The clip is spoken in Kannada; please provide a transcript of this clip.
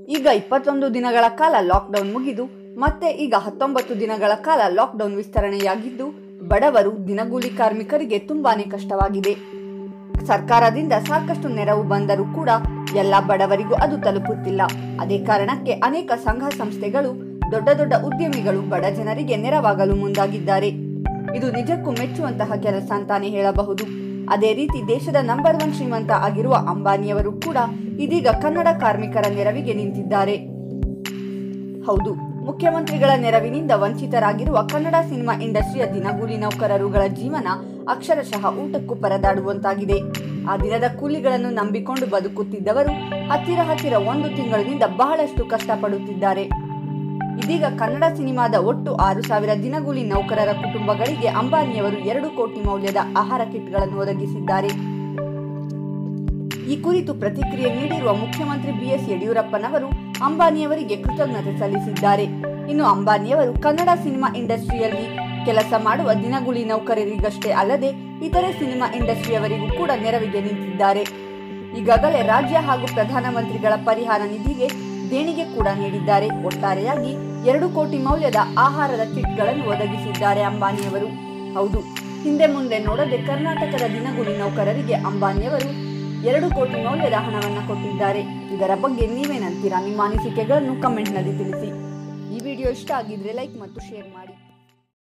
ಈಗ ಇಪ್ಪತ್ತೊಂದು ದಿನಗಳ ಕಾಲ ಲಾಕ್ಡೌನ್ ಮುಗಿದು ಮತ್ತೆ ಈಗ ಹತ್ತೊಂಬತ್ತು ದಿನಗಳ ಕಾಲ ಲಾಕ್ಡೌನ್ ವಿಸ್ತರಣೆಯಾಗಿದ್ದು ಬಡವರು ದಿನಗೂಲಿ ಕಾರ್ಮಿಕರಿಗೆ ತುಂಬಾನೇ ಕಷ್ಟವಾಗಿದೆ ಸರ್ಕಾರದಿಂದ ಸಾಕಷ್ಟು ನೆರವು ಬಂದರೂ ಕೂಡ ಎಲ್ಲ ಬಡವರಿಗೂ ಅದು ತಲುಪುತ್ತಿಲ್ಲ ಅದೇ ಕಾರಣಕ್ಕೆ ಅನೇಕ ಸಂಘ ಸಂಸ್ಥೆಗಳು ದೊಡ್ಡ ದೊಡ್ಡ ಉದ್ಯಮಿಗಳು ಬಡ ಜನರಿಗೆ ನೆರವಾಗಲು ಮುಂದಾಗಿದ್ದಾರೆ ಇದು ನಿಜಕ್ಕೂ ಮೆಚ್ಚುವಂತಹ ಕೆಲಸ ಅಂತಾನೆ ಹೇಳಬಹುದು ಅದೇ ರೀತಿ ದೇಶದ ನಂಬರ್ ಒನ್ ಶ್ರೀಮಂತ ಆಗಿರುವ ಅಂಬಾನಿಯವರು ಕೂಡ ಇದೀಗ ಕನ್ನಡ ಕಾರ್ಮಿಕರ ನೆರವಿಗೆ ನಿಂತಿದ್ದಾರೆ ಹೌದು ಮುಖ್ಯಮಂತ್ರಿಗಳ ನೆರವಿನಿಂದ ವಂಚಿತರಾಗಿರುವ ಕನ್ನಡ ಸಿನಿಮಾ ಇಂಡಸ್ಟ್ರಿಯ ದಿನಗೂಲಿ ನೌಕರರುಗಳ ಜೀವನ ಅಕ್ಷರಶಃ ಊಟಕ್ಕೂ ಪರದಾಡುವಂತಾಗಿದೆ ಆ ದಿನದ ಕೂಲಿಗಳನ್ನು ನಂಬಿಕೊಂಡು ಬದುಕುತ್ತಿದ್ದವರು ಹತ್ತಿರ ಹತ್ತಿರ ಒಂದು ತಿಂಗಳಿನಿಂದ ಬಹಳಷ್ಟು ಕಷ್ಟಪಡುತ್ತಿದ್ದಾರೆ ಇದೀಗ ಕನ್ನಡ ಸಿನಿಮಾದ ಒಟ್ಟು ಆರು ಸಾವಿರ ದಿನಗೂಲಿ ನೌಕರರ ಕುಟುಂಬಗಳಿಗೆ ಅಂಬಾನಿಯವರು ಎರಡು ಕೋಟಿ ಮೌಲ್ಯದ ಆಹಾರ ಕಿಟ್ಗಳನ್ನು ಒದಗಿಸಿದ್ದಾರೆ ಈ ಕುರಿತು ಪ್ರತಿಕ್ರಿಯೆ ನೀಡಿರುವ ಮುಖ್ಯಮಂತ್ರಿ ಬಿಎಸ್ ಯಡಿಯೂರಪ್ಪನವರು ಅಂಬಾನಿಯವರಿಗೆ ಕೃತಜ್ಞತೆ ಸಲ್ಲಿಸಿದ್ದಾರೆ ಇನ್ನು ಅಂಬಾನಿಯವರು ಕನ್ನಡ ಸಿನಿಮಾ ಇಂಡಸ್ಟ್ರಿಯಲ್ಲಿ ಕೆಲಸ ಮಾಡುವ ದಿನಗೂಲಿ ನೌಕರರಿಗಷ್ಟೇ ಅಲ್ಲದೆ ಇತರೆ ಸಿನಿಮಾ ಇಂಡಸ್ಟ್ರಿಯವರಿಗೂ ಕೂಡ ನೆರವಿಗೆ ನಿಂತಿದ್ದಾರೆ ಈಗಾಗಲೇ ರಾಜ್ಯ ಹಾಗೂ ಪ್ರಧಾನಮಂತ್ರಿಗಳ ಪರಿಹಾರ ನಿಧಿಗೆ ದೇಣಿಗೆ ಕೂಡ ನೀಡಿದ್ದಾರೆ ಒಟ್ಟಾರೆಯಾಗಿ ಎರಡು ಕೋಟಿ ಮೌಲ್ಯದ ಆಹಾರದ ಕಿಟ್ಗಳನ್ನು ಒದಗಿಸಿದ್ದಾರೆ ಅಂಬಾನಿಯವರು ಹೌದು ಹಿಂದೆ ಮುಂದೆ ನೋಡದೆ ಕರ್ನಾಟಕದ ದಿನಗೂಲಿ ನೌಕರರಿಗೆ ಅಂಬಾನಿಯವರು ಎರಡು ಕೋಟಿ ಮೌಲ್ಯದ ಹಣವನ್ನು ಕೊಟ್ಟಿದ್ದಾರೆ ಇದರ ಬಗ್ಗೆ ನೀವೇನಂತೀರಾ ನಿಮ್ಮ ಅನಿಸಿಕೆಗಳನ್ನು ಕಮೆಂಟ್ನಲ್ಲಿ ತಿಳಿಸಿ ಈ ವಿಡಿಯೋ ಇಷ್ಟ ಆಗಿದ್ರೆ ಲೈಕ್ ಮತ್ತು ಶೇರ್ ಮಾಡಿ